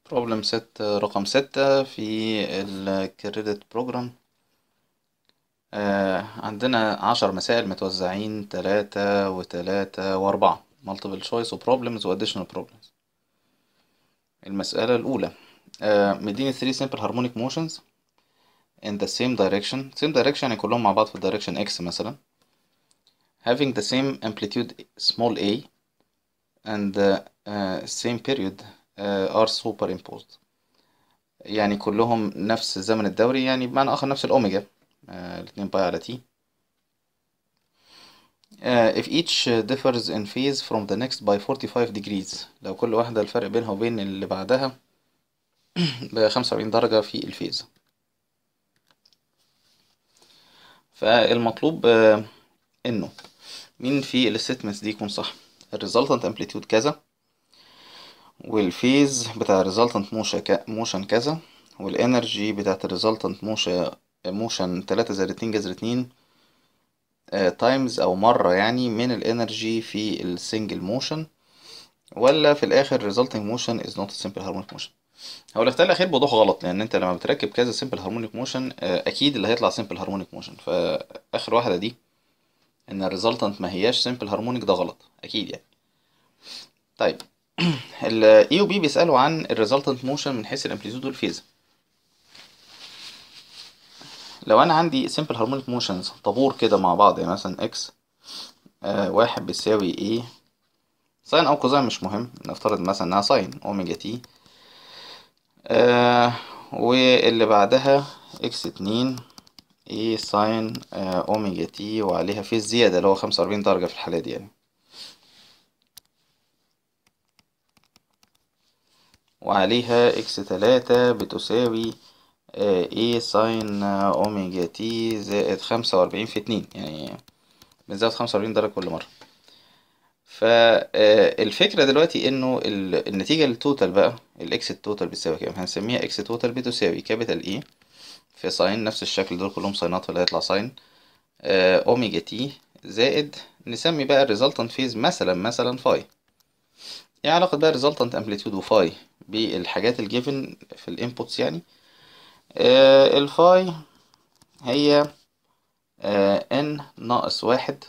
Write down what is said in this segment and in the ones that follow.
بروبلم ست رقم ستة في الكريدت بروجرام عندنا عشر مسائل متوزعين تلاتة وتلاتة وأربعة multiple choice و problems و additional problems المسألة الأولى آه، مديني 3 simple harmonic motions in the same direction same direction يعني كلهم مع بعض في direction x مثلا having the same amplitude small a and the uh, same period uh, are superimposed يعني كلهم نفس الزمن الدوري يعني بمعنى آخر نفس الأوميجا آه، الاتنين باي على تي uh, if each differs in phase from the next by 45 degrees لو كل واحدة الفرق بينها وبين اللي بعدها ب 45 درجة في الفيز فالمطلوب آه، انه مين في الستمنتس دي يكون صح الريزلتنت امبليتيود كذا والفيز بتاع الريزلتنت موشن كذا والانرجي بتاعت الريزلتنت موشن موشن 3 زائد 2 جذر 2 تايمز او مرة يعني من الانرجي في السنجل موشن ولا في الاخر resulting motion is not a simple harmonic motion هو الاختيار الاخير بوضوح غلط لان انت لما بتركب كذا simple harmonic motion آه، اكيد اللي هيطلع simple harmonic motion فاخر واحدة دي ان الريزلتنت ما هياش simple harmonic ده غلط اكيد يعني طيب ال E و B بيسألوا عن الريزلتنت موشن من حيث الامبليتيود والفيز لو انا عندي simple harmonic motions طابور كده مع بعض يعني مثلا x آه واحد بيساوي a ساين او كوزين مش مهم نفترض مثلا انها ساين اوميجا تي آه واللي بعدها اكس اتنين اي ساين آه اوميجا تي وعليها فيز زيادة اللي هو خمسة وأربعين درجة في الحالة دي يعني وعليها اكس تلاتة بتساوي اي ساين اوميجا تي زائد خمسة وأربعين في اتنين يعني بنزود خمسة وأربعين درجة كل مرة فالفكرة دلوقتي انه ال- النتيجة التوتال بقى الاكس التوتال بتساوي كام هنسميها اكس توتال بتساوي كابيتال اي في ساين نفس الشكل دول كلهم ساينات فاللي هيطلع ساين آه، اوميجا تي زائد نسمي بقى الريزلتنت فيز مثلا مثلا فاي ايه علاقة بقى الريزلتنت امبليتيود وفاي بالحاجات الجيفن في الانبوتس يعني آه، الفاي هي ان ناقص واحد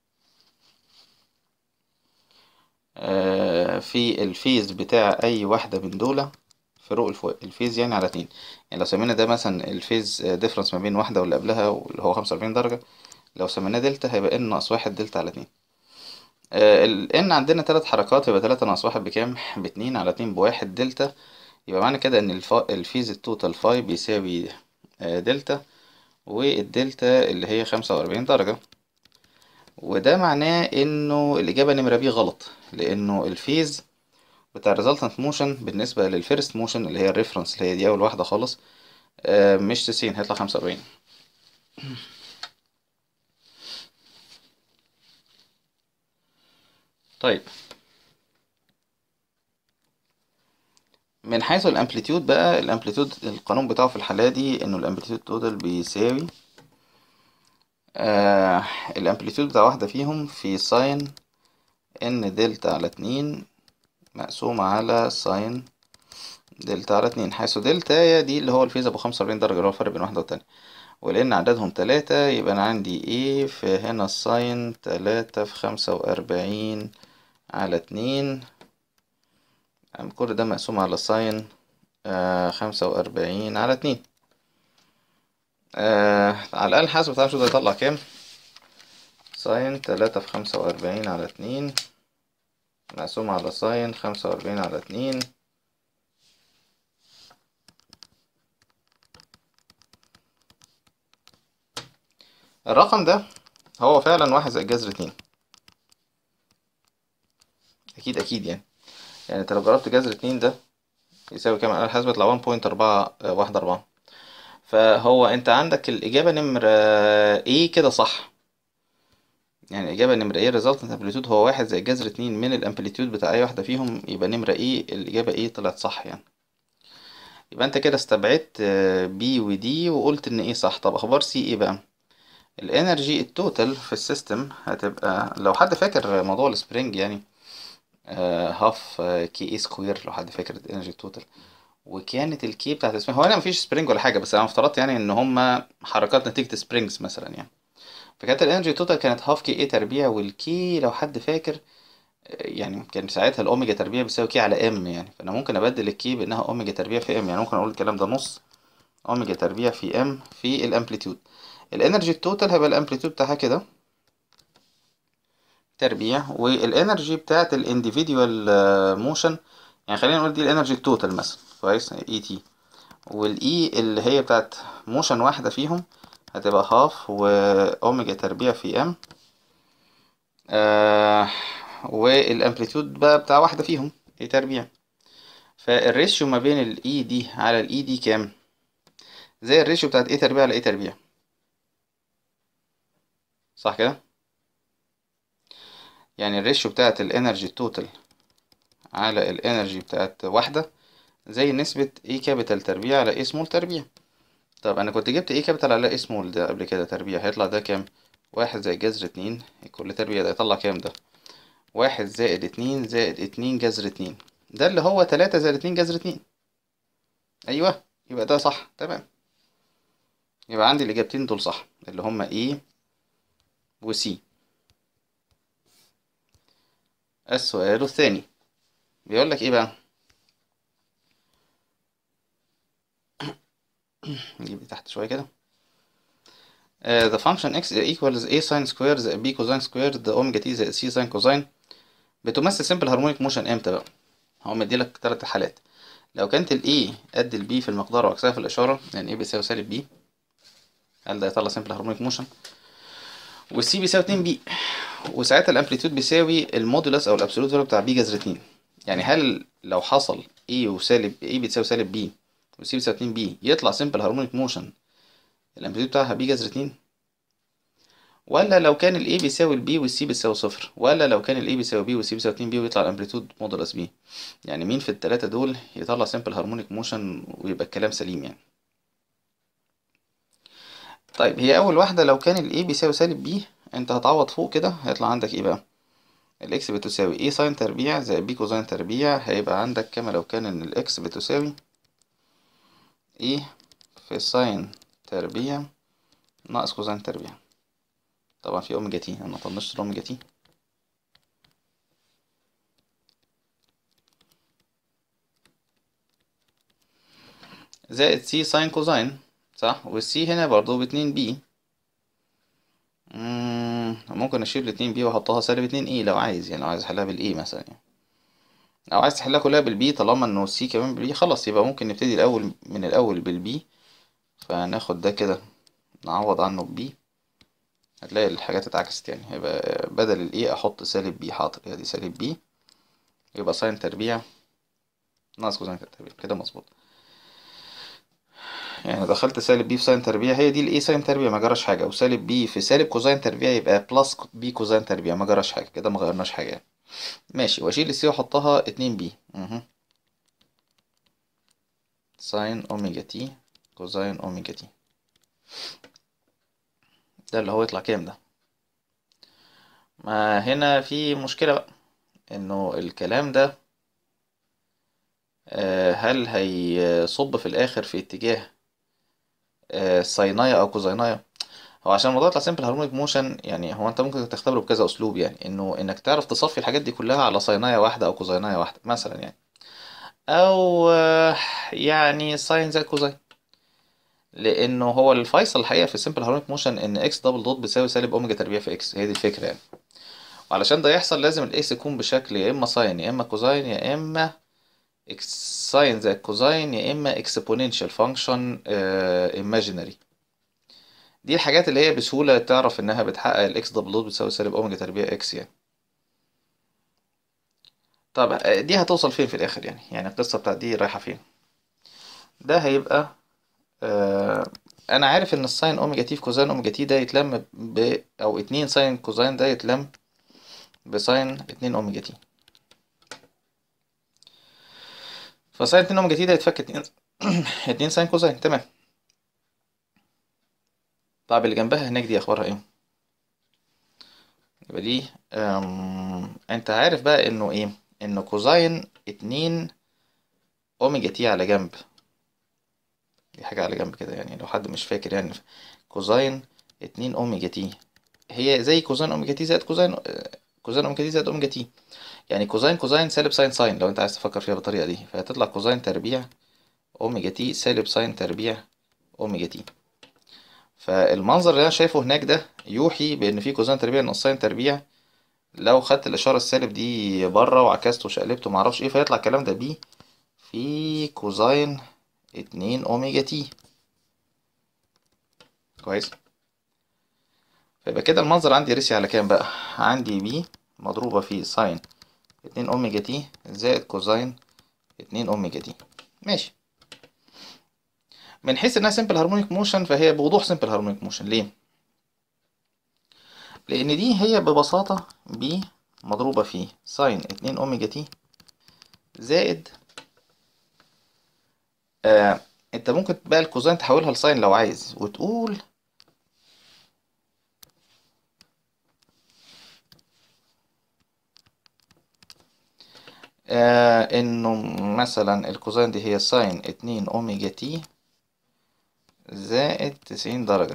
آه، في الفيز بتاع اي واحدة من دول فروق الفو- الفيز يعني على اتنين يعني لو سمينا ده مثلا الفيز ديفرنس ما بين واحدة واللي قبلها واللي هو خمسة وأربعين درجة لو سميناه دلتا هيبقى ان ناقص واحد دلتا على اتنين ال ان عندنا تلات حركات يبقى تلاتة ناقص واحد بكام؟ باتنين على اتنين بواحد دلتا يبقى معنى كده ان الف... الفيز التوتال فاي بيساوي آه، دلتا والدلتا اللي هي خمسة وأربعين درجة وده معناه انه الإجابة نمرة بي غلط لأنه الفيز بتاع الريزلتنت موشن بالنسبة للفيرست موشن اللي هي الريفرنس اللي هي دي أول واحدة خالص آه، مش تسعين هيطلع خمسة وأربعين طيب من حيث الامبليتيود بقى الامبليتيود القانون بتاعه في الحالة دي انه الامبليتيود توتال بيساوي آه الامبليتيود بتاع واحدة فيهم في ساين ان دلتا على اتنين مقسومة على ساين دلتا على اتنين حيث دلتا هي دي اللي هو الفيز ابو خمسة وأربعين درجة اللي هو الفرق بين واحدة والتانية ولأن عددهم تلاتة يبقى أنا عندي ايه في هنا الساين تلاتة في خمسة وأربعين على اتنين يعني كل ده مقسوم على ساين آه خمسة وأربعين على اتنين آه على الآلة الحاسبة تعالى نشوف ده يطلع كام ساين تلاتة في خمسة وأربعين على اتنين مقسوم على ساين خمسة وأربعين على اتنين الرقم ده هو فعلا واحد زائد جذر اتنين أكيد أكيد يعني يعني انت لو جربت جذر اتنين ده يساوي كام الآلة الحاسبة يطلع 1.4 واحد أربعة فهو انت عندك الإجابة نمرة ايه كده صح يعني الإجابة نمرة ايه resultant amplitude هو واحد زائد جذر اتنين من الامبليتيود بتاع أي واحدة فيهم يبقى نمرة ايه الإجابة ايه طلعت صح يعني يبقى انت كده استبعدت بي ودي وقلت ان ايه صح طب اخبار سي ايه بقى الانرجي التوتال في السيستم هتبقى لو حد فاكر موضوع السبرينج يعني هاف كي اي سكوير لو حد فاكر الانرجي التوتال وكانت الكي بتاعت السبرينج هو انا مفيش سبرينج ولا حاجه بس انا افترضت يعني ان هما حركات نتيجه سبرينجز مثلا يعني فكانت الانرجي توتال كانت هاف كي اي تربيع والكي لو حد فاكر يعني كان ساعتها الاوميجا تربيع بيساوي كي على ام يعني فانا ممكن ابدل الكي بانها اوميجا تربيع في ام يعني ممكن اقول الكلام ده نص اوميجا تربيع في ام في الامبليتيود الانرجي التوتال هيبقى الامبليتيود بتاعها كده تربيع والانرجي بتاعت الانديفيديوال موشن يعني خلينا نقول دي الانرجي التوتال مثلا كويس اي تي والاي اللي هي بتاعت موشن واحدة فيهم هتبقى هاف واوميجا تربيع في ام آه والامبليتيود بقى بتاع واحدة فيهم اي تربيع فالريشيو ما بين الاي دي على الاي دي كام زي الريشيو بتاعت اي تربيع على اي تربيع صح كده يعني الريشيو بتاعت الانرجي توتال على الانرجي بتاعت واحدة زي نسبة اي كابيتال تربيع على اي سمول تربيع طب انا كنت جبت اي كابيتال على اي سمول ده قبل كده تربيع هيطلع ده كام واحد زائد جذر اتنين كل تربيع ده يطلع كام ده واحد زائد اتنين زائد اتنين جذر اتنين ده اللي هو تلاتة زائد اتنين جذر اتنين ايوه يبقى ده صح تمام يبقى عندي الاجابتين دول صح اللي هما اي وسي السؤال الثاني بيقول لك ايه بقى نجيب تحت شويه كده uh, the function x equals a sin square زائد b cosine squared omega t زائد c sin cosine بتمثل simple harmonic motion امتى بقى هو مديلك تلات حالات لو كانت ال a قد ال b في المقدار وعكسها في الإشارة يعني a بيساوي سالب b هل ده يطلع simple harmonic motion وال c بيساوي 2 b وساعتها الامبليتيود بيساوي المودولس او الابسولوت فاليو بتاع b جذر 2 يعني هل لو حصل a وسالب a بتساوي سالب b و c بتساوي 2 b يطلع simple harmonic motion الامبليتيود بتاعها b جذر 2 ولا لو كان ال A بيساوي ال B وال C بيساوي صفر ولا لو كان ال A بيساوي B وال C بيساوي 2 B ويطلع الامبليتود مودولس B يعني مين في التلاتة دول يطلع simple harmonic motion ويبقى الكلام سليم يعني طيب هي أول واحدة لو كان ال A بيساوي سالب B أنت هتعوض فوق كده هيطلع عندك إيه بقى ال X بتساوي A ساين تربيع زائد B كوزين تربيع هيبقى عندك كما لو كان إن ال X بتساوي A في ساين تربيع ناقص كوزين تربيع طبعا في اوميجا تي انا طنشت الاوميجا تي زائد سي ساين كوزين صح والسي هنا برضو باتنين بي ممكن اشيل الاتنين بي واحطها سالب اتنين اي لو عايز يعني لو عايز احلها بالاي مثلا يعني او عايز تحلها كلها بالبي طالما انه السي كمان بالبي خلاص يبقى ممكن نبتدي الاول من الاول بالبي فناخد ده كده نعوض عنه ببي هتلاقي الحاجات اتعكست يعني هيبقى بدل الايه احط سالب بي حاضر ادي سالب بي يبقى ساين تربيع ناقص كوزين تربيع كده مظبوط يعني دخلت سالب بي في ساين تربيع هي دي الايه ساين تربيع ما جراش حاجه وسالب بي في سالب كوزين تربيع يبقى بلس بي كوزين تربيع ما جراش حاجه كده ما غيرناش حاجه يعني. ماشي واشيل السي واحطها اتنين بي اها ساين اوميجا تي كوزين اوميجا تي ده اللي هو يطلع كام ده ما هنا في مشكلة بقى انه الكلام ده هل هيصب في الاخر في اتجاه ساينايا او كوزينايا هو عشان الموضوع يطلع سيمبل هارمونيك موشن يعني هو انت ممكن تختبره بكذا اسلوب يعني انه انك تعرف تصفي الحاجات دي كلها على ساينايا واحدة او كوزينايا واحدة مثلا يعني او يعني ساين زائد كوزين لانه هو الفيصل الحقيقه في السمبل هارمونيك موشن ان اكس دبل دوت بيساوي سالب اوميجا تربيع في اكس هي دي الفكره يعني وعلشان ده يحصل لازم الاكس يكون بشكل يا اما ساين يا اما كوزاين يا اما اكس ساين زائد كوزاين يا اما اكسبوننشال فانكشن ايماجينري دي الحاجات اللي هي بسهوله تعرف انها بتحقق الاكس دبل دوت بتساوي سالب اوميجا تربيع اكس يعني طب دي هتوصل فين في الاخر يعني يعني القصه بتاعت دي رايحه فين ده هيبقى آه انا عارف ان الساين اوميجا تي في كوزين اوميجا تي ده يتلم ب او اتنين ساين كوزين ده يتلم بساين اتنين اوميجا تي فساين اتنين اوميجا تي ده يتفك اتنين اتنين ساين كوزين تمام طب اللي جنبها هناك دي اخبارها ايه يبقى دي انت عارف بقى انه ايه انه كوزين اتنين اوميجا تي على جنب دي حاجة على جنب كده يعني لو حد مش فاكر يعني كوزاين اتنين اوميجا تي هي زي كوزاين اوميجا تي زائد كوزاين كوزاين اوميجا تي زائد اوميجا تي يعني كوزاين كوزاين سالب ساين ساين لو انت عايز تفكر فيها بالطريقة دي فهتطلع كوزاين تربيع اوميجا تي سالب ساين تربيع اوميجا تي فالمنظر اللي انا شايفه هناك ده يوحي بان في كوزاين تربيع ناقص ساين تربيع لو خدت الاشاره السالب دي بره وعكسته وشقلبته معرفش ايه فيطلع الكلام ده بي في كوزاين اتنين اوميجا تي كويس فيبقى كده المنظر عندي رسي على كام بقى عندي بي مضروبة في ساين اتنين اوميجا تي زائد كوزاين اتنين اوميجا تي ماشي من حيث انها سمبل هارمونيك موشن فهي بوضوح سمبل هارمونيك موشن ليه لان دي هي ببساطة بي مضروبة في ساين اتنين اوميجا تي زائد آه انت ممكن بقى الكوزاين تحولها لساين لو عايز وتقول آه انه مثلا الكوزاين دي هي ساين اتنين اوميجا تي زائد تسعين درجة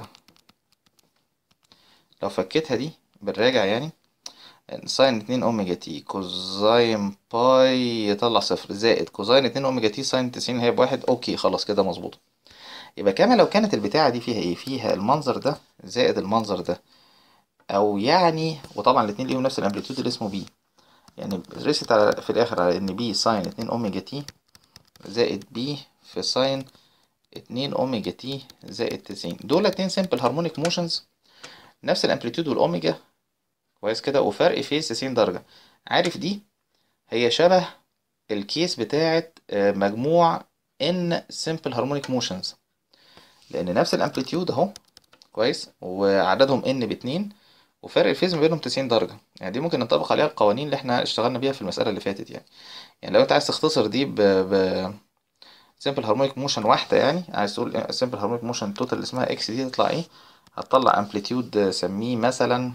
لو فكيتها دي بالراجع يعني ساين اتنين اوميجا تي كوزاين باي يطلع صفر زائد كوزاين اتنين اوميجا تي ساين تسعين هي بواحد اوكي خلاص كده مظبوط يبقى كمان لو كانت البتاعة دي فيها ايه فيها المنظر ده زائد المنظر ده او يعني وطبعا الاتنين ليهم نفس الامبليتيود اللي اسمه بي يعني رست على في الاخر على ان بي ساين اتنين اوميجا تي زائد بي في ساين اتنين اوميجا تي زائد تسعين دول اتنين سمبل هارمونيك موشنز نفس الامبليتيود والاوميجا كويس كده وفرق فيز تسعين درجة عارف دي هي شبه الكيس بتاعت مجموع ان سمبل هارمونيك موشنز لان نفس الامبليتيود اهو كويس وعددهم ان باتنين وفرق الفيز ما بينهم 90 درجة يعني دي ممكن نطبق عليها القوانين اللي احنا اشتغلنا بيها في المسألة اللي فاتت يعني يعني لو انت عايز تختصر دي ب ب سمبل هارمونيك موشن واحدة يعني عايز تقول سمبل هارمونيك موشن توتال اللي اسمها اكس دي تطلع ايه هتطلع امبليتيود سميه مثلا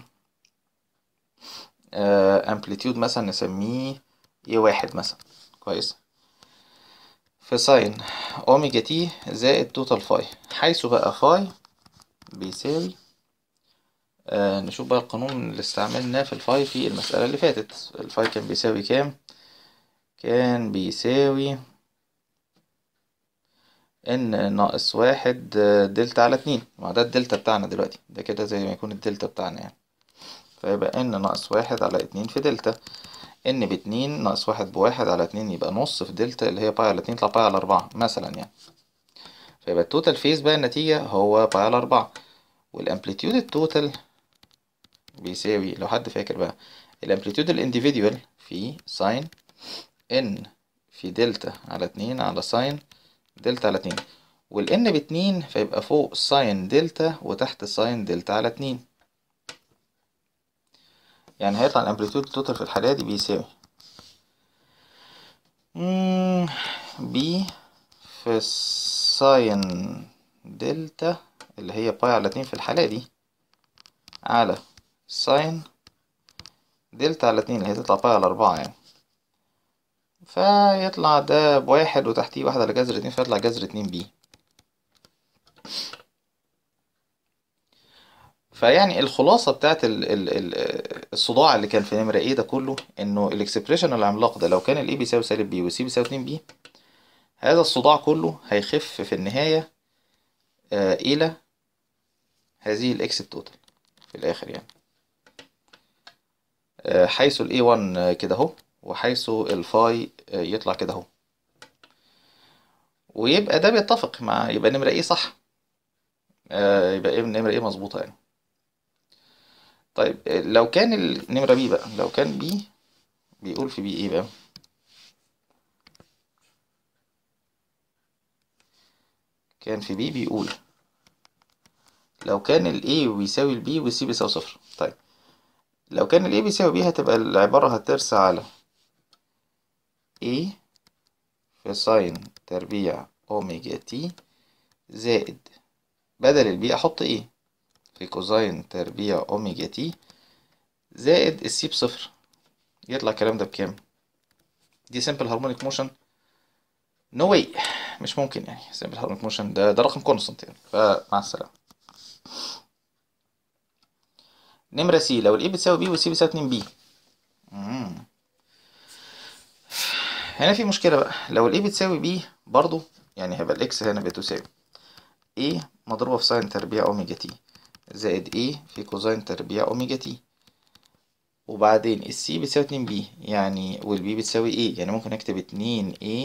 امبليتيود مثلا نسميه ايه واحد مثلا كويس في ساين اوميجا تي زائد توتال فاي حيث بقى فاي بيساوي آه نشوف بقى القانون اللي استعملناه في الفاي في المسألة اللي فاتت الفاي كان بيساوي كام كان بيساوي ان ناقص واحد دلتا على اتنين ما ده الدلتا بتاعنا دلوقتي ده كده زي ما يكون الدلتا بتاعنا يعني فيبقى ان ناقص واحد على اتنين في دلتا ان باتنين ناقص واحد بواحد على اتنين يبقى نص في دلتا اللي هي باي على اتنين يطلع باي على اربعة مثلا يعني فيبقى التوتال فيز بقى النتيجة هو باي على اربعة والامبليتيود التوتال بيساوي لو حد فاكر بقى الامبليتيود الانديفيديوال في ساين ان في دلتا على اتنين على ساين دلتا على اتنين والان باتنين فيبقى فوق ساين دلتا وتحت ساين دلتا على اتنين يعني هيطلع الامبليتيود التوتال في الحالة دي بيساوي بي في ساين دلتا اللي هي باي على اتنين في الحالة دي على ساين دلتا على اتنين اللي هي تطلع باي على أربعة يعني فيطلع ده بواحد وتحتيه واحد على جذر اتنين فيطلع جذر اتنين بي فيعني الخلاصة بتاعت ال ال ال الصداع اللي كان في نمرة ايه ده كله انه الاكسبريشن العملاق ده لو كان الاي بيساوي سالب بي والسي بيساوي اتنين بي هذا الصداع كله هيخف في النهاية آه الى هذه الاكس التوتال في الاخر يعني آه حيث الاي 1 كده اهو وحيث الفاي آه يطلع كده اهو ويبقى ده بيتفق مع يبقى نمرة ايه صح يبقى ايه نمرة ايه مظبوطة يعني طيب لو كان النمرة بي بقى لو كان بي بيقول في بي ايه بقى كان في بي بيقول لو كان ال A بيساوي ال B وال C بيساوي صفر طيب لو كان ال A بيساوي B هتبقى العبارة هترسى على A في ساين تربيع أوميجا تي زائد بدل ال B أحط A في كوزاين تربيع أوميجا تي زائد السي بصفر يطلع الكلام ده بكام؟ دي سمبل هارمونيك موشن نو no واي مش ممكن يعني سمبل هارمونيك موشن ده ده رقم كونستنت يعني فمع السلامة نمرة سي لو الاي بتساوي بي والسي بتساوي 2 بي هنا في مشكلة بقى لو الاي بتساوي بي برضو يعني هيبقى الاكس هنا بتساوي a مضروبة في ساين تربيع اوميجا تي زائد a في كوزين تربيع اوميجا تي وبعدين السي بتساوي 2 بي يعني والبي بتساوي a يعني ممكن اكتب 2 a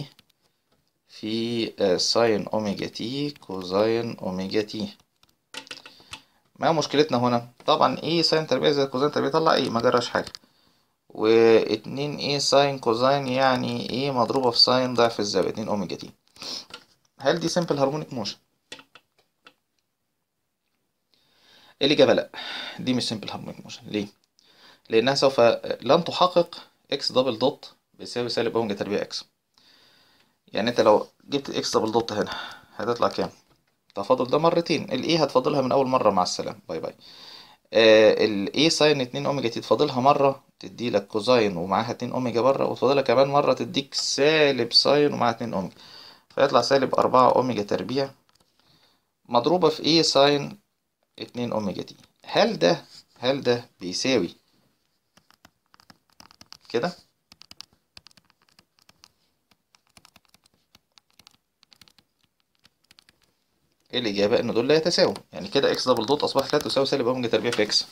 في ساين اوميجا تي كوزين اوميجا تي ما مشكلتنا هنا طبعا ايه ساين تربيع زائد كوزين تربيع طلع ايه ما جراش حاجة واتنين ايه ساين كوزين يعني ايه مضروبة في ساين ضعف الزاوية اتنين اوميجا تي هل دي سمبل هارمونيك موشن الإجابة لأ دي مش سمبل هارمونيك موشن ليه؟ لأنها سوف لن تحقق اكس دبل دوت بيساوي سالب اوميجا تربيع اكس يعني انت لو جبت اكس دبل دوت هنا هتطلع كام؟ تفاضل ده مرتين الاي هتفاضلها من اول مرة مع السلامة باي باي آه الاي ساين اتنين اوميجا تي تفاضلها مرة تدي لك كوزاين ومعاها اتنين اوميجا بره وتفاضلها كمان مرة تديك سالب ساين ومعاها اتنين اوميجا فيطلع سالب أربعة اوميجا تربيع مضروبة في اي ساين اتنين اوميجا تي هل ده هل ده بيساوي كده الإجابة إن دول لا يتساووا يعني كده إكس دبل دوت أصبحت لا تساوي سالب أوميجا تربيع في إكس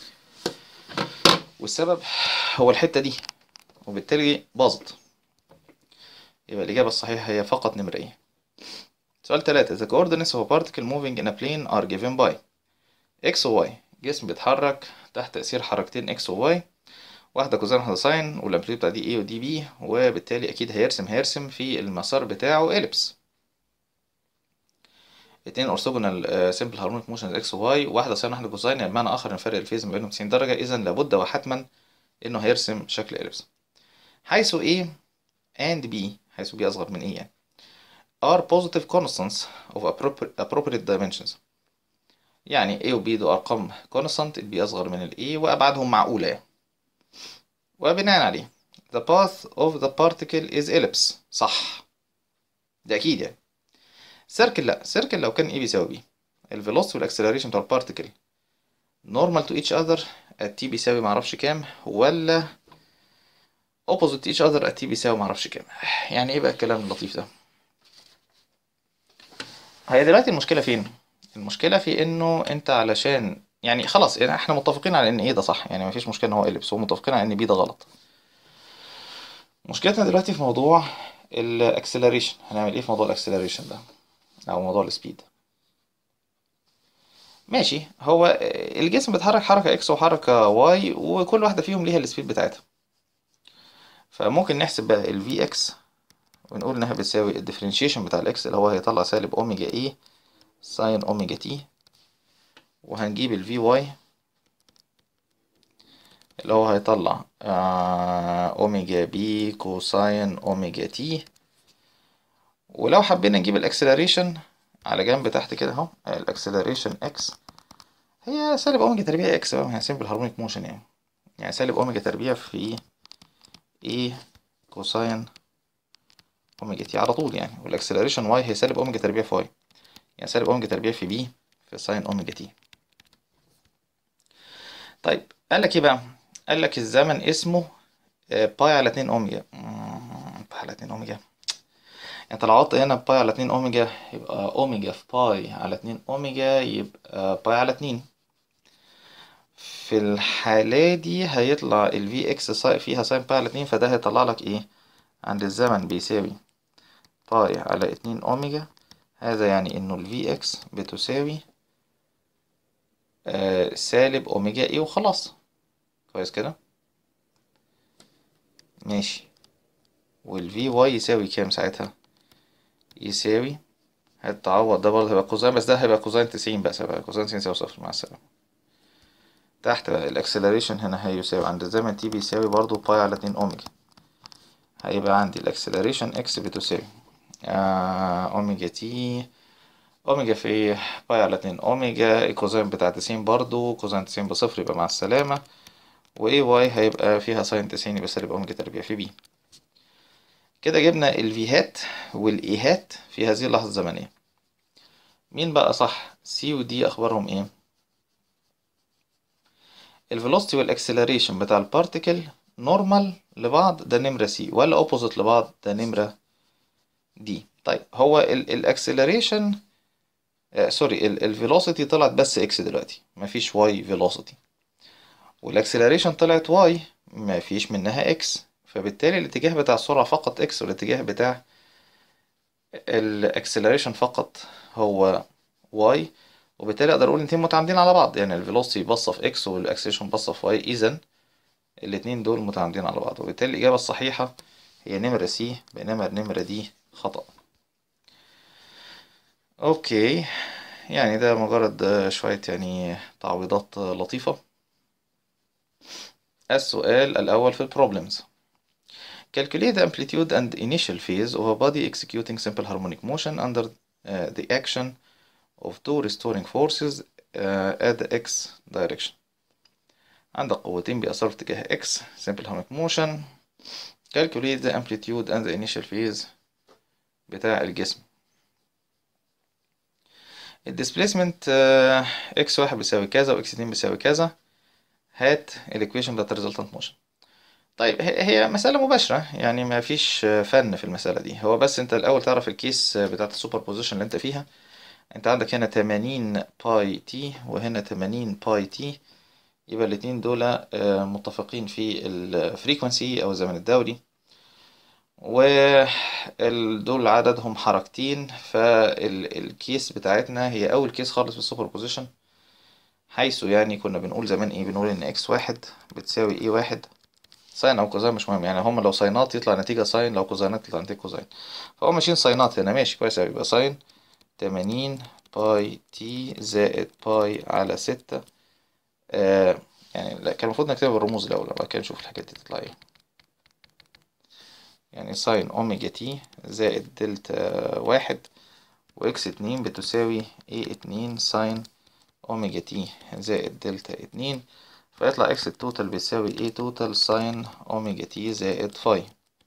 والسبب هو الحتة دي وبالتالي باظت يبقى الإجابة الصحيحة هي فقط نمرة إيه سؤال تلاتة The coordinates of a particle moving in a plane are given by X و Y جسم بيتحرك تحت تأثير حركتين X و Y واحدة كوزين واحدة ساين والأمبليتيود بتاع دي A ودي B وبالتالي أكيد هيرسم هيرسم في المسار بتاعه إليبس اتنين اورثوجونال سمبل هارمونيك موشن اكس وواي واحده ساين واحده كوساين يعني بمعنى اخر ان فرق الفيز ما بينهم 90 درجه اذا لابد وحتما انه هيرسم شكل اليبس حيث A and B حيث B اصغر من A يعني are positive constants of appropriate dimensions يعني A و B دول ارقام constant ال B اصغر من ال A وابعادهم معقوله يعني وبناء عليه the path of the particle is ellipse صح ده اكيد يعني سيركل لا سيركل لو كان ايه بيساوي بي الفيلوسيتي والاكسلريشن بتاع البارتيكل نورمال تو ايتش اذر التي بيساوي معرفش كام ولا اوبوزيت ايتش اذر التي بيساوي معرفش كام يعني ايه بقى الكلام اللطيف ده هي دلوقتي المشكله فين المشكله في انه انت علشان يعني خلاص يعني احنا متفقين على ان ايه ده صح يعني مفيش مشكله ان هو اليبس ومتفقين على ان بي ده غلط مشكلتنا دلوقتي في موضوع الاكسلريشن هنعمل ايه في موضوع الاكسلريشن ده او موضوع السبيد ماشي هو الجسم بيتحرك حركة اكس وحركة واي وكل واحدة فيهم ليها السبيد بتاعتها فممكن نحسب بقى ال Vx ونقول انها بتساوي الديفرنشيشن بتاع الاكس اللي هو هيطلع سالب اوميجا اي ساين اوميجا تي وهنجيب ال Vy اللي هو هيطلع اوميجا بي كوساين اوميجا تي ولو حبينا نجيب الاكسلريشن على جنب تحت كده اهو الاكسلريشن اكس هي سالب اوميجا تربيع اكس بقى هي سيمبل هارمونيك موشن يعني يعني سالب اوميجا تربيع في اي كوساين اوميجا تي على طول يعني والاكسلريشن واي هي سالب اوميجا تربيع في واي يعني سالب اوميجا تربيع في بي في ساين اوميجا تي طيب قال لك ايه بقى قال لك الزمن اسمه باي على 2 اوميجا باي على 2 اوميجا انت لو عطت هنا باي على 2 اوميجا يبقى اوميجا في باي على 2 اوميجا يبقى باي على 2 في الحالة دي هيطلع ال Vx فيها ساين باي على 2 فده هيطلع لك ايه عند الزمن بيساوي باي على 2 اوميجا هذا يعني انه ال Vx بتساوي آه سالب اوميجا اي وخلاص كويس كده ماشي وال Vy يساوي كام ساعتها يساوي هتعوض ده برضه هيبقى كوزين بس ده هيبقى كوزين تسعين بس هيبقى كوزين تسعين يساوي صفر مع السلامة تحت بقى الاكسلريشن هنا هيساوي عند الزمن تي بيساوي برضه باي على اتنين اوميجا هيبقى عندي الاكسلريشن اكس بتساوي آه اوميجا تي اوميجا في باي على اتنين اوميجا الكوزين بتاع تسعين برضه كوزين تسعين بصفر يبقى مع السلامة واي واي هيبقى فيها ساين تسعين يبقى سالب اوميجا تربيع في بي كده جبنا الفيهات والايهات في هذه اللحظة الزمنية مين بقى صح سي ودي اخبارهم ايه الفيلوسيتي والاكسلريشن بتاع البارتيكل نورمال لبعض ده نمرة سي ولا اوبوزيت لبعض ده نمرة دي طيب هو الاكسلريشن سوري الفيلوسيتي طلعت بس اكس دلوقتي مفيش واي فيلوسيتي والاكسلريشن طلعت واي مفيش منها اكس فبالتالي الاتجاه بتاع السرعة فقط اكس والاتجاه بتاع الاكسلريشن فقط هو واي وبالتالي اقدر اقول الاتنين متعامدين على بعض يعني الفيلوسيتي باصة في اكس والاكسلريشن باصة في واي اذا الاتنين دول متعامدين على بعض وبالتالي الاجابة الصحيحة هي نمرة سي بينما النمرة دي خطأ اوكي يعني ده مجرد شوية يعني تعويضات لطيفة السؤال الأول في البروبلمز Calculate the amplitude and initial phase of a body executing simple harmonic motion under uh, the action of two restoring forces uh, at the x direction. عندك قوتين بيأثروا في اتجاه x simple harmonic motion calculate the amplitude and the initial phase بتاع الجسم الديسبيسمنت اكس واحد بيساوي كذا واكس اتنين بيساوي كذا هات الايكويشن بتاعت الريزلتنت موشن طيب هي مسألة مباشرة يعني ما فيش فن في المسألة دي هو بس انت الأول تعرف الكيس بتاعت السوبر بوزيشن اللي انت فيها انت عندك هنا 80 باي تي وهنا 80 باي تي يبقى الاتنين دول متفقين في الفريكونسي أو الزمن الدوري ودول عددهم حركتين فالكيس بتاعتنا هي أول كيس خالص في السوبر بوزيشن حيث يعني كنا بنقول زمان ايه بنقول ان اكس واحد بتساوي ايه واحد ساين او كوزين مش مهم يعني هما لو ساينات يطلع نتيجة ساين لو كوزينات يطلع نتيجة كوزين فهو ماشيين ساينات هنا ماشي كويس اوي يبقى ساين تمانين باي تي زائد باي على ستة آه يعني لا كان المفروض نكتبها بالرموز الأول بعد كده نشوف الحاجات دي تطلع ايه يعني ساين اوميجا تي زائد دلتا واحد واكس اتنين بتساوي ايه اتنين ساين اوميجا تي زائد دلتا اتنين فيطلع اكس التوتال بيساوي ايه توتال ساين اوميجا تي زائد فاي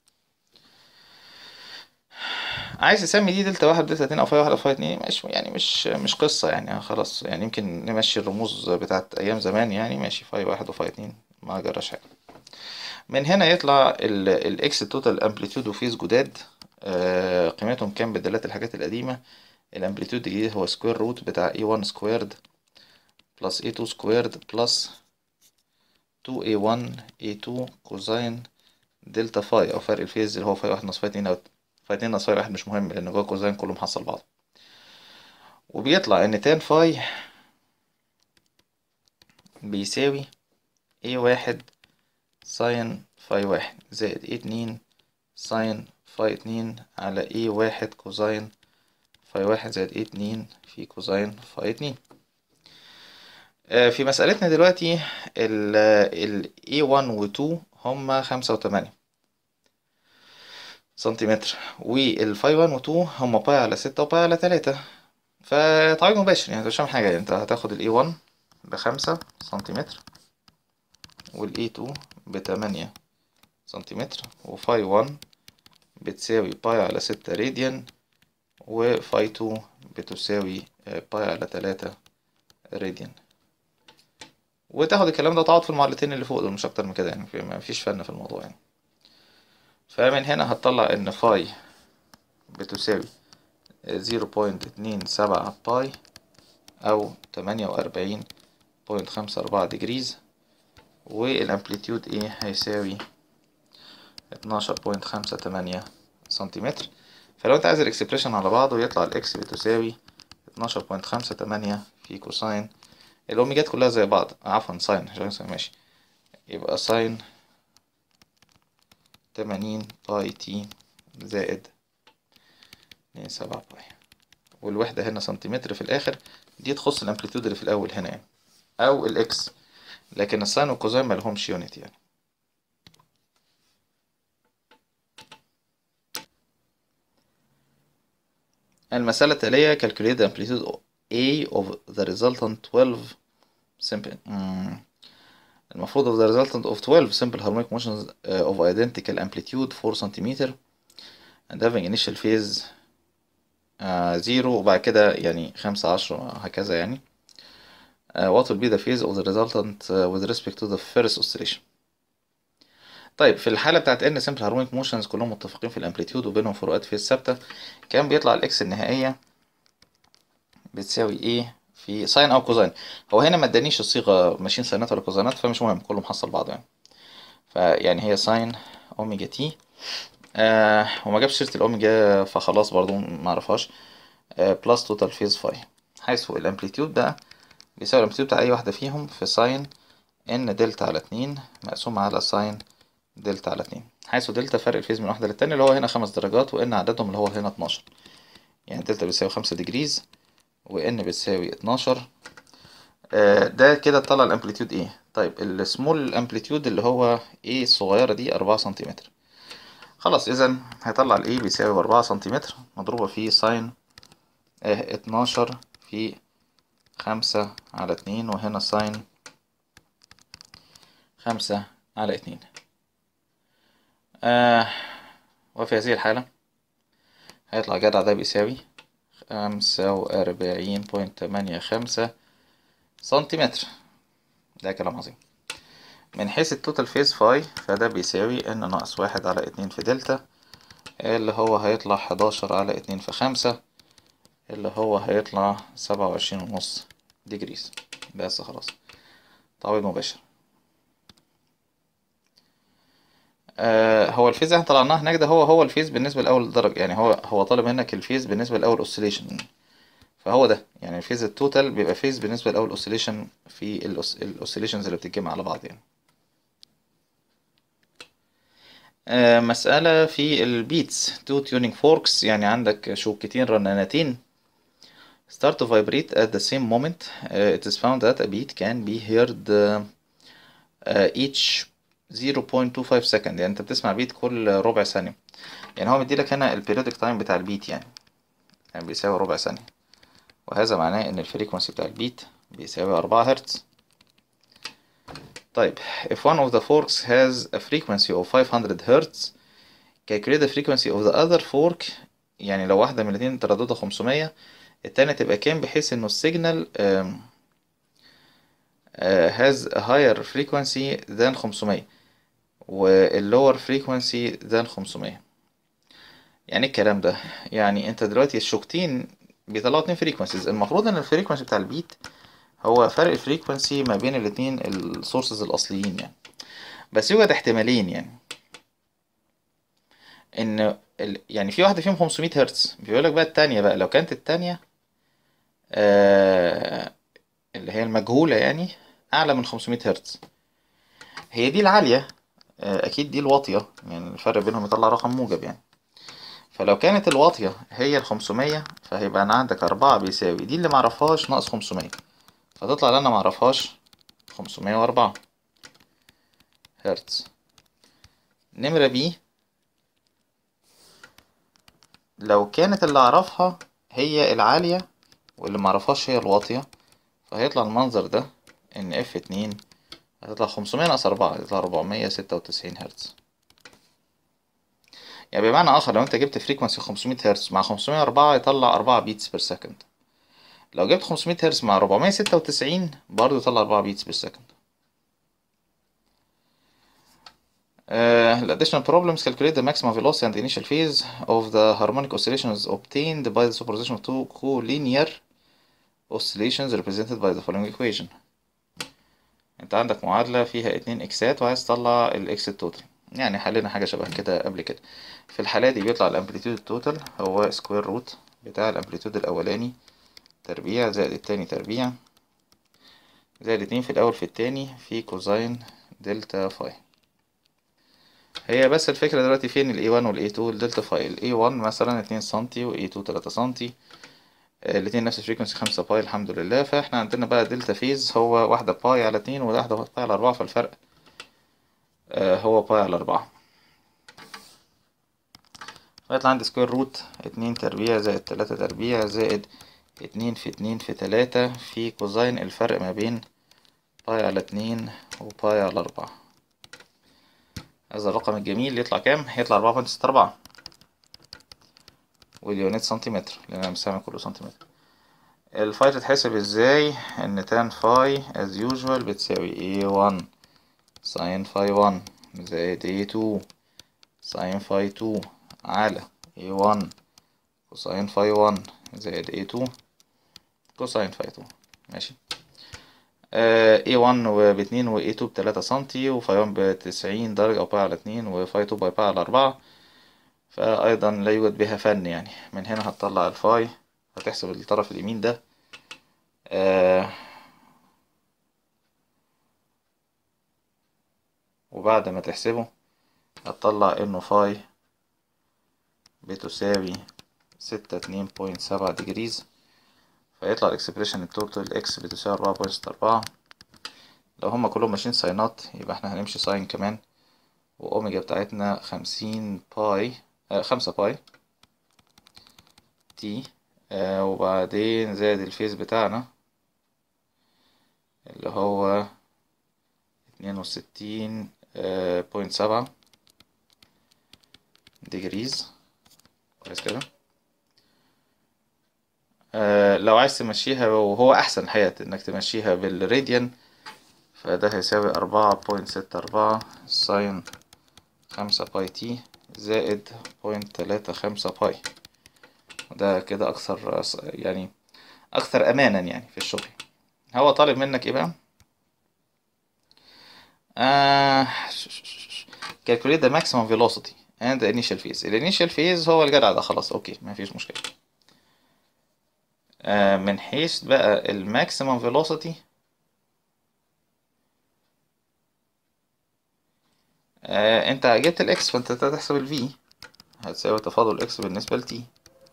عايز تسمي دي دلتا واحد دلتا اتنين او فاي واحد او فاي اتنين مش يعني مش مش قصة يعني خلاص يعني يمكن نمشي الرموز بتاعت ايام زمان يعني ماشي فاي واحد وفاي اتنين ما جراش حاجة من هنا يطلع الاكس التوتال امبليتيود وفيز جداد آه قيمتهم كام بدلات الحاجات القديمة الامبليتيود الجديد هو سكوير روت بتاع اي 1 سكويرد بلس اي 2 سكويرد بلس 2a1 a2 كوزين دلتا فاي او فرق الفيز اللي هو فاي واحد ناقص فاي اتنين او فاي اتنين ناقص فاي واحد مش مهم لان جوه كوزين كله محصل بعض وبيطلع ان تان فاي بيساوي a واحد ساين فاي واحد زائد a اتنين ساين فاي اتنين على a واحد كوزين فاي واحد زائد a اتنين في كوزين فاي اتنين في مسألتنا دلوقتي ال ال A1 و 2 هما خمسة وتمانية سنتيمتر وال فاي 1 و 2 هما باي على ستة وباي على تلاتة فتعويض مباشر يعني مش هعمل حاجة يعني انت هتاخد ال A1 بخمسة سنتيمتر وال A2 بتمانية سنتيمتر وفاي 1 بتساوي باي على ستة راديان وفاي 2 بتساوي باي على تلاتة راديان وتاخد الكلام ده تعوض في المعادلتين اللي فوق دول مش اكتر من كده يعني ما فيش فن في الموضوع يعني فمن هنا هتطلع ان فاي بتساوي زيرو بوينت اتنين سبعة باي او تمانية واربعين بوينت خمسة اربعة ديجريز والامبليتيود ايه هيساوي اتناشر بوينت خمسة تمانية سنتيمتر فلو انت عايز الاكسبريشن على بعضه يطلع الاكس بتساوي اتناشر بوينت خمسة تمانية في كوساين الأوميجات كلها زي بعض عفوا ساين عشان ماشي يبقى ساين تمانين باي تي زائد اتنين سبعة باي والوحدة هنا سنتيمتر في الآخر دي تخص الأمبليتيود اللي في الأول هنا يعني أو الإكس لكن الساين والكوزين ملهمش يونت يعني المسألة التالية calculate the amplitude A of the resultant 12 simple mm. المفروض of the resultant of 12 simple harmonic motions uh, of identical amplitude 4 centimeter and having initial phase uh, zero وبعد كده يعني خمسة عشرة هكذا يعني uh, what will be the phase of the resultant uh, with respect to the first oscillation طيب في الحالة بتاعت ان simple harmonic motions كلهم متفقين في الامبليتيود وبينهم فروقات فيز ثابتة كان بيطلع الاكس النهائية بتساوي ايه في ساين او كوزين هو هنا ما ادانيش الصيغة ماشيين ساينات ولا كوزينات فمش مهم كله محصل بعضه يعني فيعني هي ساين اوميجا تي آه وما جابش سيرة الاوميجا فخلاص برضو ما اعرفهاش آه بلس توتال فيز فاي حيث الامبليتيود بقى بيساوي الامبليتيود بتاع اي واحدة فيهم في ساين ان دلتا على اتنين مقسوم على ساين دلتا على اتنين حيث دلتا فرق الفيز من واحدة للتانية اللي هو هنا خمس درجات وان عددهم اللي هو هنا اتناشر يعني دلتا بيساوي خمسة ديجريز وان بتساوي اتناشر آه ده كده طلع الامبليتيود ايه طيب السمول امبليتيود اللي هو ايه الصغيرة دي أربعة سنتيمتر خلاص اذا هيطلع الايه بيساوي أربعة سنتيمتر مضروبة في ساين اه اتناشر في خمسة على اتنين وهنا ساين خمسة على اتنين آه وفي هذه الحالة هيطلع جدع ده بيساوي خمسة وأربعين بوينت تمانية خمسة سنتيمتر ده كلام عظيم من حيث التوتال فيز فاي فده بيساوي ان ناقص واحد على اتنين في دلتا اللي هو هيطلع حداشر على اتنين في خمسة اللي هو هيطلع سبعة وعشرين ونص ديجريز بس خلاص تعويض مباشر آه هو الفيز اللي احنا طلعناه هناك ده هو هو الفيز بالنسبة لأول درجة يعني هو هو طالب منك الفيز بالنسبة لأول اوسيليشن فهو ده يعني الفيز التوتال بيبقى فيز بالنسبة لأول اوسيليشن في الاوسيليشنز اللي بتتجمع على بعض يعني آه مسألة في البيتس تو tuning forks يعني عندك شوكتين رنانتين start to vibrate at the same moment uh, it is found that a beat can be heard uh, uh, each 0.25 second يعني انت بتسمع بيت كل ربع ثانية يعني هو مديلك هنا البيريودك تايم بتاع البيت يعني يعني بيساوي ربع ثانية وهذا معناه ان الفريكونسي بتاع البيت بيساوي أربعة هرتز طيب if one of the forks has a frequency of 500 hertz calculate the frequency of the other fork يعني لو واحدة من الاتنين ترددها 500 التانية تبقى كام بحيث انه السيجنال um, uh, has a higher frequency than 500 والlower frequency than 500 يعني الكلام ده يعني انت دلوقتي الشوكتين بيطلعوا اتنين فريكونسيز المفروض ان الفريكونسي بتاع البيت هو فرق الفريكونسي ما بين الاتنين السورسز الاصليين يعني بس يوجد احتمالين يعني ان ال... يعني في واحده فيهم 500 هرتز بيقول لك بقى التانية بقى لو كانت التانية آه... اللي هي المجهولة يعني اعلى من 500 هرتز هي دي العالية آه... اكيد دي الواطية يعني الفرق بينهم يطلع رقم موجب يعني فلو كانت الواطية هي ال 500 فهيبقى انا عندك أربعة بيساوي دي اللي معرفهاش ناقص 500 فتطلع اللي انا معرفهاش 504 هرتز نمرة بي لو كانت اللي اعرفها هي العالية واللي معرفهاش هي الواطية فهيطلع المنظر ده ان اف اتنين هتطلع 500 ناقص أربعة هتطلع 496 هرتز يعني بمعنى آخر لو أنت جبت فريكونسي 500 هرتز مع 504 يطلع 4 بيتس بير سكند لو جبت 500 هرتز مع 496 برضه يطلع 4 بيتس بير سكند ال additional problems calculate the maximum velocity and initial phase of the harmonic oscillations obtained by the superposition of two collinear oscillations represented by the following equation انت عندك معادلة فيها اتنين اكسات وعايز تطلع الاكس التوتال يعني حلينا حاجة شبه كده قبل كده في الحالة دي بيطلع الامبليتيود التوتال هو سكوير روت بتاع الامبليتيود الاولاني تربيع زائد التاني تربيع زائد اتنين في الاول في التاني في كوزين دلتا فاي هي بس الفكرة دلوقتي فين ال A1 وال A2 الدلتا فاي ال A1 مثلا اتنين سنتي و A2 تلاتة سنتي الاتنين نفس الفريكونسي خمسة باي الحمد لله فاحنا عندنا بقى دلتا فيز هو واحدة باي على اتنين وواحدة باي على أربعة فالفرق هو باي على أربعة فيطلع عندي سكوير روت اتنين تربيع زائد تلاتة تربيع زائد اتنين في اتنين في تلاتة في كوزين الفرق ما بين باي على اتنين وباي على أربعة هذا الرقم الجميل يطلع كام؟ هيطلع أربعة بوينت ستة أربعة واليونت سنتيمتر لان انا مستعمل كله سنتيمتر الفاي تتحسب ازاي ان تان فاي as usual بتساوي a1 ساين فاي 1 زائد a2 ساين فاي 2 على a1 كوساين فاي 1 زائد a2 كوساين فاي 2 ماشي آه A1 باتنين و A2 بتلاتة سنتي وفاي 1 بتسعين درجة أو باي على اتنين وفاي 2 باي باي على أربعة فأيضا لا يوجد بها فن يعني من هنا هتطلع الفاي هتحسب الطرف اليمين ده آه وبعد ما تحسبه هتطلع انه فاي بتساوي ستة اتنين بوينت سبعة ديجريز فيطلع الاكسبريشن التوتال اكس بتساوي أربعة بوينت ستة أربعة لو هما كلهم ماشيين ساينات يبقى احنا هنمشي ساين كمان وأوميجا بتاعتنا خمسين باي آه خمسة باي تي آه وبعدين زائد الفيز بتاعنا اللي هو اتنين وستين بوينت سبعة ديجريز كويس كده آه لو عايز تمشيها وهو أحسن حياة إنك تمشيها بالراديان فده هيساوي أربعة بوينت ستة أربعة ساين خمسة باي تي زائد بوينت تلاتة خمسة باي ده كده أكثر يعني أكثر أمانا يعني في الشغل هو طالب منك إيه بقى؟ آه calculate the maximum velocity and the initial phase ال initial phase هو الجدع ده خلاص أوكي مفيش مشكلة آه من حيث بقى ال maximum velocity آه انت جبت الاكس فانت هتحسب الفي هتساوي تفاضل الاكس بالنسبة لتي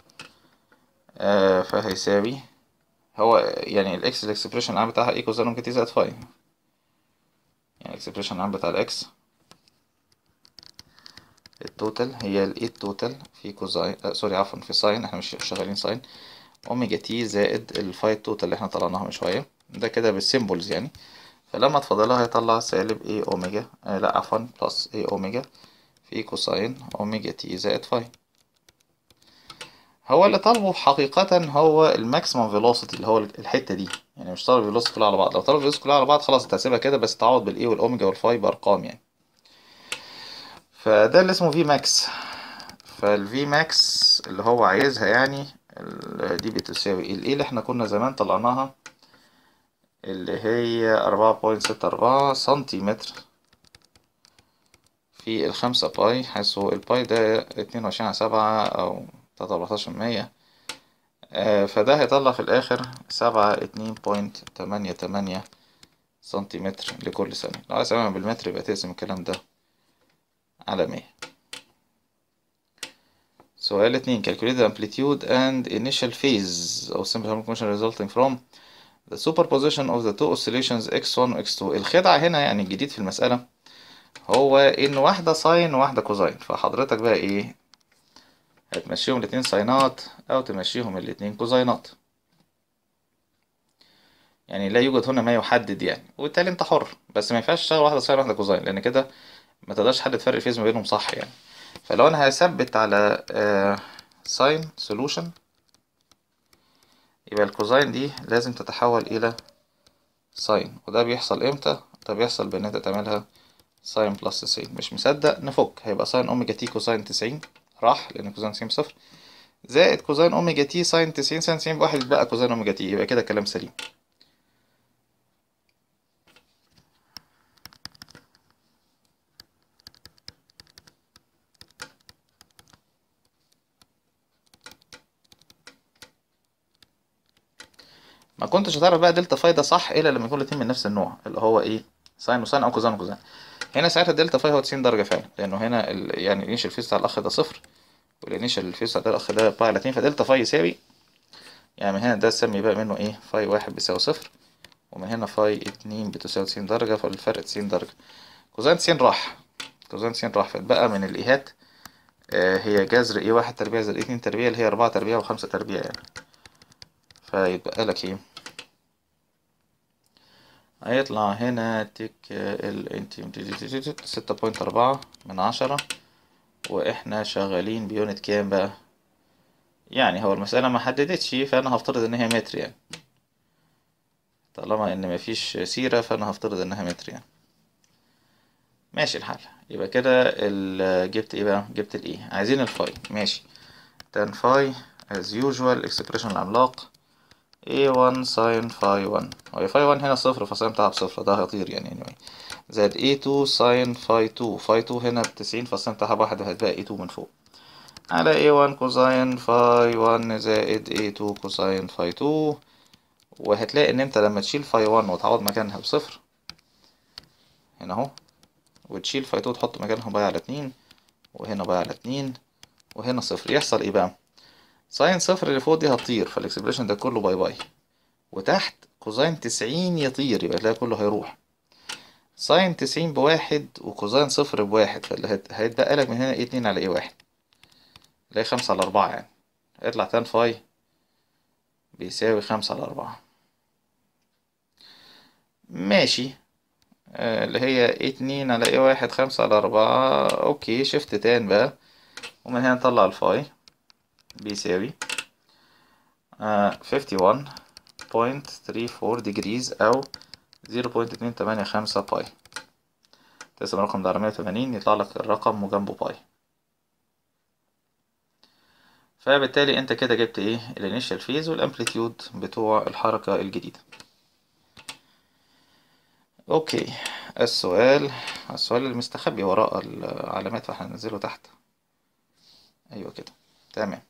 آه فهيساوي هو يعني الاكس الاكسبريشن العام بتاعها ايكوال زي ممكن تي زائد فاي يعني الاكسبريشن العام بتاع الاكس التوتال هي الاي التوتال في كوزاين آه سوري عفوا في ساين احنا مش شغالين ساين اوميجا تي زائد الفاي التوتال اللي احنا طلعناها من شوية ده كده بالسيمبلز يعني فلما تفاضلها هيطلع سالب اي اوميجا آه لا عفوا بلس اي اوميجا في كوساين اوميجا تي زائد فاي هو اللي طالبه حقيقة هو الماكسيمم فيلوسيتي اللي هو الحتة دي يعني مش طالب الفيلوسيتي كلها على بعض لو طالب الفيلوسيتي كلها على بعض خلاص انت هتسيبها كده بس تعوض بالاي والاوميجا والفاي بارقام يعني فده اللي اسمه في ماكس فالفي ماكس اللي هو عايزها يعني دي بتساوي الاي اللي احنا كنا زمان طلعناها اللي هي أربعة بوينت ستة أربعة سنتيمتر في الخمسة باي حيث الباي ده اتنين وعشرين على سبعة أو تلاتة أربعتاشر مية فده هيطلع في الآخر سبعة اتنين بوينت تمانية تمانية سنتيمتر لكل ثانية لو عايز تعملها بالمتر يبقى تقسم الكلام ده على مية سؤال اتنين calculate the amplitude and initial phase of simple harmonic motion resulting from the superposition of the two oscillations x1 و x2 الخدعة هنا يعني الجديد في المسألة هو إن واحدة ساين وواحدة كوزاين فحضرتك بقى إيه هتمشيهم الاتنين ساينات أو تمشيهم الاتنين كوزاينات يعني لا يوجد هنا ما يحدد يعني وبالتالي أنت حر بس ما ينفعش تشتغل واحدة ساين وواحدة كوزاين لأن كده ما تقدرش تحدد فرق الفيز ما بينهم صح يعني فلو أنا هثبت على ساين سولوشن يبقى الكوزاين دي لازم تتحول إلى ساين وده بيحصل إمتى؟ ده بيحصل بإن أنت تعملها ساين بلس تسعين مش مصدق نفك هيبقى ساين أوميجا تي كوزاين تسعين راح لأن كوزاين تسعين بصفر زائد كوزاين أوميجا تي ساين تسعين ساين تسعين بواحد بقى كوزاين أوميجا تي يبقى كده كلام سليم ما كنتش هتعرف بقى دلتا فاي ده صح الا لما يكون الاتنين من نفس النوع اللي هو ايه ساين وساين او كوزين وكوزين هنا ساعتها الدلتا فاي هو 90 درجه فعلا لانه هنا ال... يعني الانيشال فيز بتاع الاخ ده صفر والانيشال فيز بتاع الاخ ده باي على 2 فدلتا فاي يساوي يعني من هنا ده تسمي بقى منه ايه فاي واحد بيساوي صفر ومن هنا فاي اتنين بتساوي 90 درجه فالفرق 90 درجه كوزين 90 راح كوزين 90 راح فاتبقى من الايهات آه هي جذر ايه واحد تربيع زائد اتنين تربيع اللي هي اربعة تربيع وخمسة تربيع يعني فيتبقى لك ايه هيطلع هنا تك ال ستة بوينت أربعة من عشرة وإحنا شغالين بيونت كام بقى يعني هو المسألة ما حددتش فأنا هفترض إن هي متر يعني طالما إن مفيش سيرة فأنا هفترض إنها متر يعني ماشي الحال يبقى كده ال- جبت ايه بقى جبت الايه عايزين الفاي ماشي tan phi as usual expression العملاق a1 sin phi 1 هو phi 1 هنا صفر فالساين بتاعها بصفر ده هيطير يعني anyway زائد a2 sin phi 2 phi 2 هنا بتسعين فالساين بتاعها بواحد وهتبقى a2 من فوق على a1 cosine phi 1 زائد a2 cosine phi 2 وهتلاقي ان انت لما تشيل phi 1 وتعوض مكانها بصفر هنا اهو وتشيل phi 2 تحط مكانها باي على اتنين وهنا باي على اتنين وهنا صفر يحصل ايه بقى ساين صفر اللي فوق دي هتطير فالاكسبريشن ده كله باي باي وتحت كوزين تسعين يطير يبقى تلاقي كله هيروح ساين تسعين بواحد وكوزين صفر بواحد فاللي هت- هيتبقى لك من هنا ايه اتنين على ايه واحد اللي هي خمسة على أربعة يعني هيطلع تان فاي بيساوي خمسة على أربعة ماشي آه، اللي هي اتنين على ايه واحد خمسة على أربعة اوكي شفت تان بقى ومن هنا نطلع الفاي بيساوي فيفتي ون بوينت ثري فور ديجريز أو زيرو بوينت اتنين تمانية خمسة باي تقسم الرقم ده على مية وتمانين يطلع لك الرقم وجنبه باي فبالتالي انت كده جبت ايه الانيشال فيز والامبليتيود بتوع الحركة الجديدة اوكي السؤال السؤال المستخبي وراء العلامات فاحنا ننزله تحت ايوه كده تمام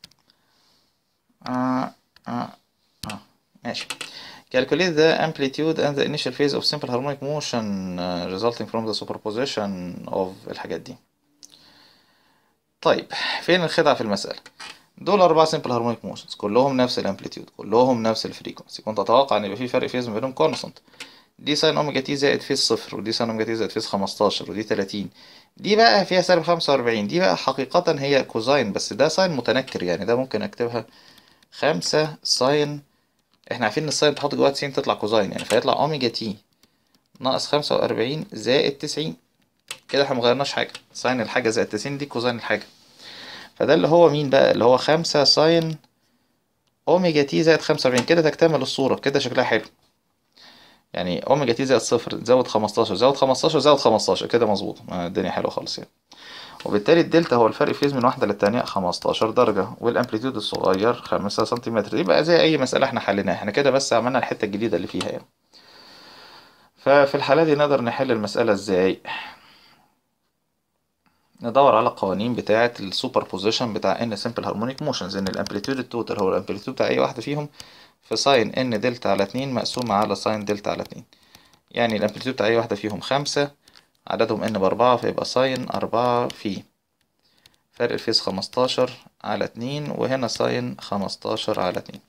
آه آه آه ماشي calculate the amplitude and the initial phase of simple harmonic motion uh, resulting from the superposition of الحاجات دي طيب فين الخدعة في المسألة دول أربعة simple harmonic motions كلهم نفس الامبليتيود كلهم نفس الفريكونسي كنت أتوقع إن يبقى في فرق فيز ما بينهم كونستانت دي ساين أوميجا تي زائد فيز صفر ودي ساين أوميجا تي زائد فيز خمستاشر ودي تلاتين دي بقى فيها سالب خمسة وأربعين دي بقى حقيقة هي كوزاين بس ده ساين متنكر يعني ده ممكن أكتبها خمسة ساين احنا عارفين ان الساين تحط جواها تسعين تطلع كوزاين يعني فيطلع أوميجا تي ناقص خمسة وأربعين زائد تسعين كده احنا مغيرناش حاجة ساين الحاجة زائد تسعين دي كوزاين الحاجة فده اللي هو مين بقى اللي هو خمسة ساين أوميجا تي زائد خمسة وأربعين كده تكتمل الصورة كده شكلها حلو يعني أوميجا تي زائد صفر زود خمستاشر زود خمستاشر زود خمستاشر كده مظبوط آه، الدنيا حلوة خالص يعني وبالتالي الدلتا هو الفرق فيز من واحدة للتانية خمستاشر درجة والأمبليتيود الصغير خمسة سنتيمتر يبقى زي أي مسألة احنا حليناها احنا كده بس عملنا الحتة الجديدة اللي فيها يعني ففي الحالة دي نقدر نحل المسألة ازاي ندور على القوانين بتاعة السوبر بوزيشن بتاع ان سمبل هارمونيك موشنز ان الامبليتيود التوتال هو الامبليتيود بتاع اي واحدة فيهم في ساين ان دلتا على اتنين مقسومة على ساين دلتا على اتنين يعني الامبليتيود بتاع اي واحدة فيهم خمسة عددهم ان بأربعة فيبقى ساين أربعة في فرق الفيز خمستاشر على اتنين وهنا ساين خمستاشر على اتنين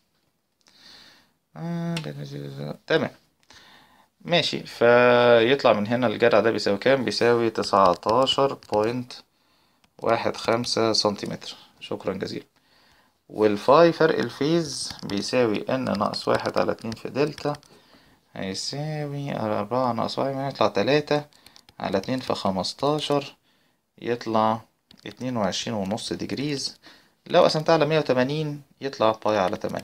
آه، تمام ماشي فيطلع من هنا الجدع ده بيساوي كام بيساوي تسعتاشر بوينت واحد خمسة سنتيمتر شكرا جزيلا والفاي فرق الفيز بيساوي ان ناقص واحد على اتنين في دلتا هيساوي أربعة ناقص واحد يعني يطلع تلاتة على اتنين في خمستاشر يطلع اتنين وعشرين ونص ديجريز لو قسمتها على مية وتمانين يطلع باي على تمانية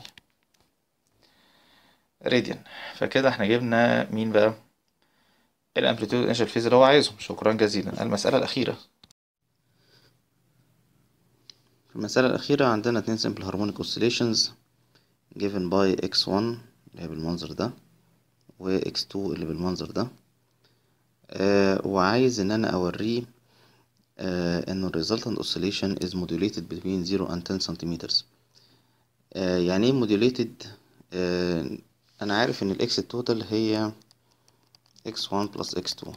راديان فكده احنا جبنا مين بقى الامبليتيود انشال فيز اللي هو عايزهم شكرا جزيلا المسألة الأخيرة في المسألة الأخيرة عندنا اتنين simple harmonic oscillations given by x1 اللي هي بالمنظر ده و x2 اللي بالمنظر ده آه وعايز إن أنا أوريه آه إنه ال resultant oscillation is modulated between 0 and 10 centimeters آه يعني ايه modulated آه أنا عارف إن ال x التوتال هي x1 plus x2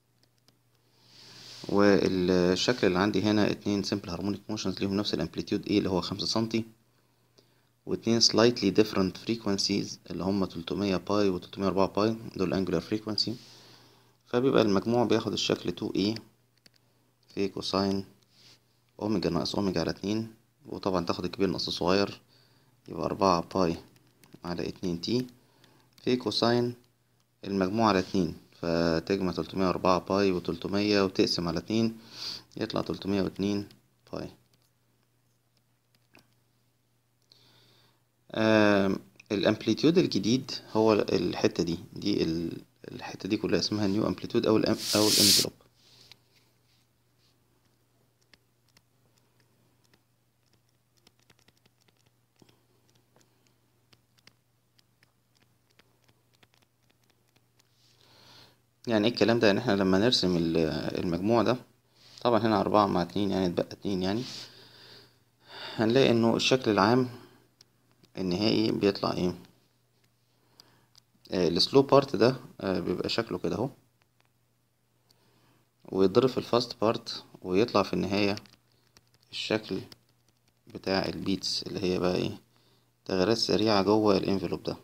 والشكل اللي عندي هنا اتنين simple harmonic motions ليهم نفس الامبليتيود A اللي هو خمسة سنتي واتنين slightly different frequencies اللي هما 300 باي و 304 باي دول angular frequency فبيبقى المجموع بياخد الشكل 2A في كوساين أوميجا ناقص أوميجا على اتنين وطبعا تاخد الكبير ناقص الصغير يبقى أربعة باي على اتنين تي في كوساين المجموع على اتنين فتجمع تلتمية وأربعة باي وتلتمية وتقسم على اتنين يطلع تلتمية واتنين باي الامبليتيود الجديد هو الحتة دي دي ال- الحتة دي كلها اسمها نيو امبليتيود او ال او الانفلوب يعني ايه الكلام ده يعني احنا لما نرسم ال- المجموع ده طبعا هنا أربعة مع اتنين يعني اتبقى اتنين يعني هنلاقي انه الشكل العام النهائي بيطلع ايه آه، السلو بارت ده آه، بيبقى شكله كده اهو ويتضرب في الفاست بارت ويطلع في النهاية الشكل بتاع البيتس اللي هي بقى ايه تغييرات سريعة جوه الانفلوب ده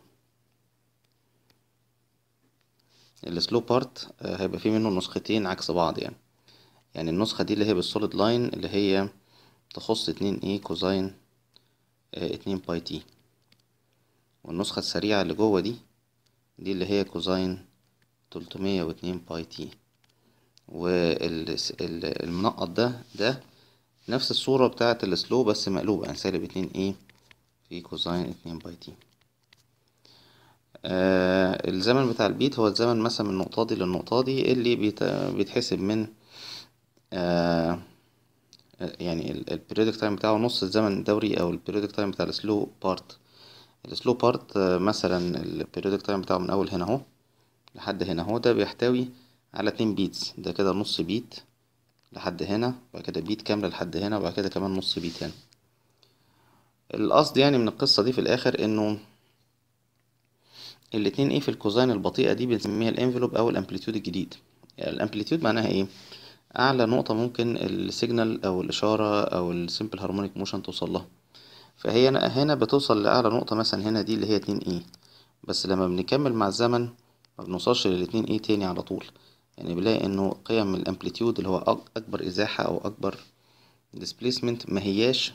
السلو بارت هيبقى فيه منه نسختين عكس بعض يعني يعني النسخة دي اللي هي بالسوليد لاين اللي هي تخص اتنين ايه كوزاين آه، اتنين باي تي والنسخة السريعة اللي جوه دي دي اللي هي كوزاين تلتمية واتنين باي تي والمنقط ده ده نفس الصورة بتاعة السلو بس مقلوبة يعني سالب اتنين ايه في كوزاين اتنين باي تي آه الزمن بتاع البيت هو الزمن مثلا من النقطة دي للنقطة دي اللي بيت- بيتحسب من آه يعني البريودك تايم بتاعه نص الزمن الدوري او البريودك تايم بتاع السلو بارت السلو بارت مثلا البريودك تايم بتاعه من اول هنا اهو لحد هنا اهو ده بيحتوي على اتنين بيتس ده كده نص بيت لحد هنا وبعد كده بيت كاملة لحد هنا وبعد كده كمان نص بيت هنا القصد يعني من القصة دي في الآخر إنه الاتنين ايه في الكوزاين البطيئة دي بنسميها الانفلوب أو الامبليتيود الجديد يعني الامبليتيود معناها ايه أعلى نقطة ممكن السيجنال أو الإشارة أو السيمبل هارمونيك موشن توصل لها فهي هنا- هنا بتوصل لأعلى نقطة مثلا هنا دي اللي هي اتنين ايه بس لما بنكمل مع الزمن ما بنوصلش للاتنين ايه تاني على طول يعني بنلاقي انه قيم الامبليتيود اللي هو أك- اكبر ازاحة او اكبر displacement ما هياش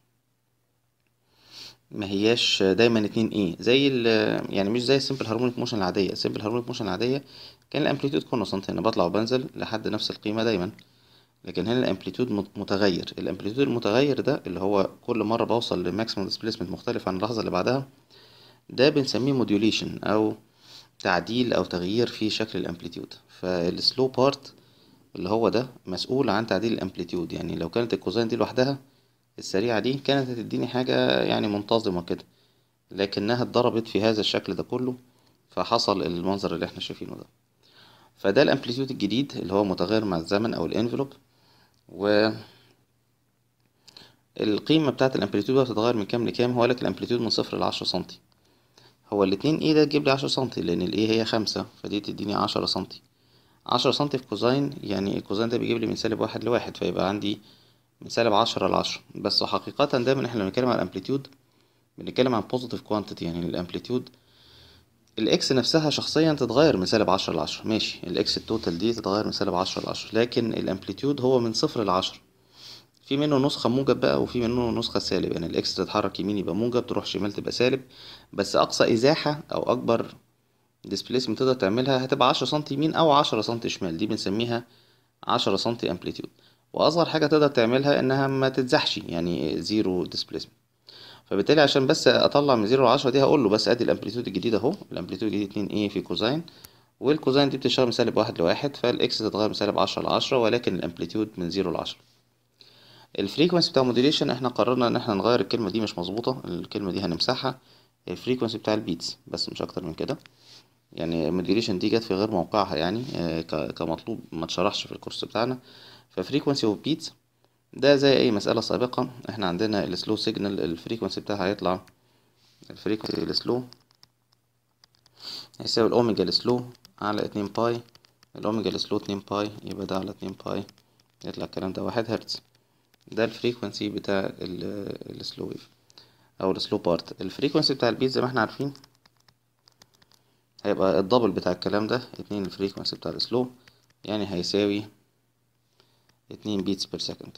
ما هياش دايما اتنين ايه زي ال يعني مش زي السيمبل هارمونيك موشن العادية السيمبل هارمونيك موشن العادية كان الامبليتيود كونستانت هنا بطلع وبنزل لحد نفس القيمة دايما لكن هنا الامبليتيود مت- متغير الامبليتيود المتغير ده اللي هو كل مرة بوصل لماكسيمم ديسبيسمنت مختلف عن اللحظة اللي بعدها ده بنسميه موديوليشن او تعديل او تغيير في شكل الامبليتيود فالسلو بارت اللي هو ده مسؤول عن تعديل الامبليتيود يعني لو كانت الكوزاين دي لوحدها السريعة دي كانت هتديني حاجة يعني منتظمة كده لكنها اتضربت في هذا الشكل ده كله فحصل المنظر اللي احنا شايفينه ده فده الامبليتيود الجديد اللي هو متغير مع الزمن او الانفلوب و القيمة بتاعة الامبليتيود بقى بتتغير من كام لكام هو لك الامبليتيود من صفر لعشرة سنتي هو الاتنين ايه ده تجيب لي عشرة سنتي لان الايه هي خمسة فدي تديني عشرة سنتي عشرة سنتي في كوزاين يعني الكوزاين ده بيجيب لي من سالب واحد لواحد فيبقى عندي من سالب عشرة لعشرة بس حقيقة دايما احنا لما بنتكلم عن الامبليتيود بنتكلم عن بوزيتيف كوانتيتي يعني الامبليتيود الاكس نفسها شخصيا تتغير من سالب عشرة لعشرة ماشي الاكس التوتال دي تتغير من سالب عشرة لعشرة لكن الامبليتيود هو من صفر لعشرة في منه نسخة موجب بقى وفي منه نسخة سالب يعني الاكس تتحرك يمين يبقى موجب تروح شمال تبقى سالب بس اقصى ازاحة او اكبر ديسبليسمنت تقدر تعملها هتبقى عشرة سنتي يمين او عشرة سنتي شمال دي بنسميها عشرة سنتي امبليتيود واصغر حاجة تقدر تعملها انها ما تتزحش يعني زيرو ديسبليسمنت فبالتالي عشان بس اطلع من زيرو لعشرة دي هقول له بس ادي الامبليتيود الجديد اهو الامبليتيود الجديد اتنين ايه في كوزاين والكوزاين دي بتشتغل من سالب واحد لواحد فالاكس تتغير من سالب عشرة لعشرة ولكن الامبليتيود من زيرو لعشرة الفريكونسي بتاع موديليشن احنا قررنا ان احنا نغير الكلمة دي مش مظبوطة الكلمة دي هنمسحها الفريكونسي بتاع البيتس بس مش اكتر من كده يعني الموديليشن دي جت في غير موقعها يعني آه، ك- كمطلوب ما اتشرحش في الكورس بتاعنا ففريكونسي اوف بيتس ده زي اي مسألة سابقة احنا عندنا السلو سيجنال الفريكونسي بتاعها هيطلع الفريكونسي السلو هيساوي الاوميجا السلو على اتنين باي الاوميجا السلو اتنين باي يبقى ده على اتنين باي يطلع الكلام ده واحد هرتز ده الفريكونسي بتاع السلو ويف او السلو بارت الفريكونسي بتاع البيت زي ما احنا عارفين هيبقى الدبل بتاع الكلام ده اتنين الفريكونسي بتاع السلو يعني هيساوي اتنين بيتس بير سكند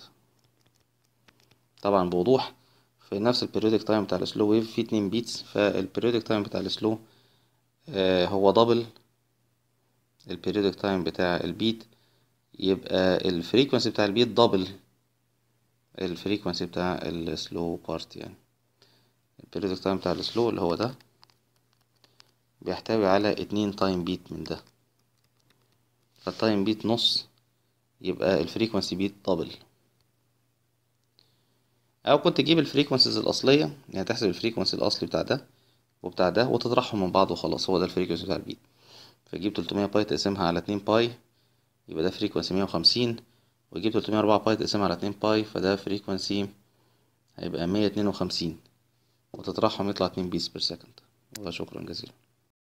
طبعا بوضوح في نفس البريودك تايم بتاع السلو ويف في اتنين بيتس فالبريودك تايم بتاع السلو آه هو دبل البريودك تايم بتاع البيت يبقى الفريكونسي بتاع البيت دبل الفريكونسي بتاع السلو بارت يعني البريودك تايم بتاع السلو اللي هو ده بيحتوي على اتنين تايم بيت من ده فالتايم بيت نص يبقى الفريكونسي بيت دبل او كنت تجيب الفريكونسيز الاصليه يعني تحسب الفريكونسي الاصلي بتاع ده وبتاع ده وتطرحهم من بعض وخلاص هو ده الفريكونسي بتاع البيت فتجيب 300 باي تقسمها على 2 باي يبقى ده فريكونسي 150 وتجيب 304 باي تقسمها على 2 باي فده فريكونسي هيبقى 152 وتطرحهم يطلع 2 بيس بير سكند وشكرا جزيلا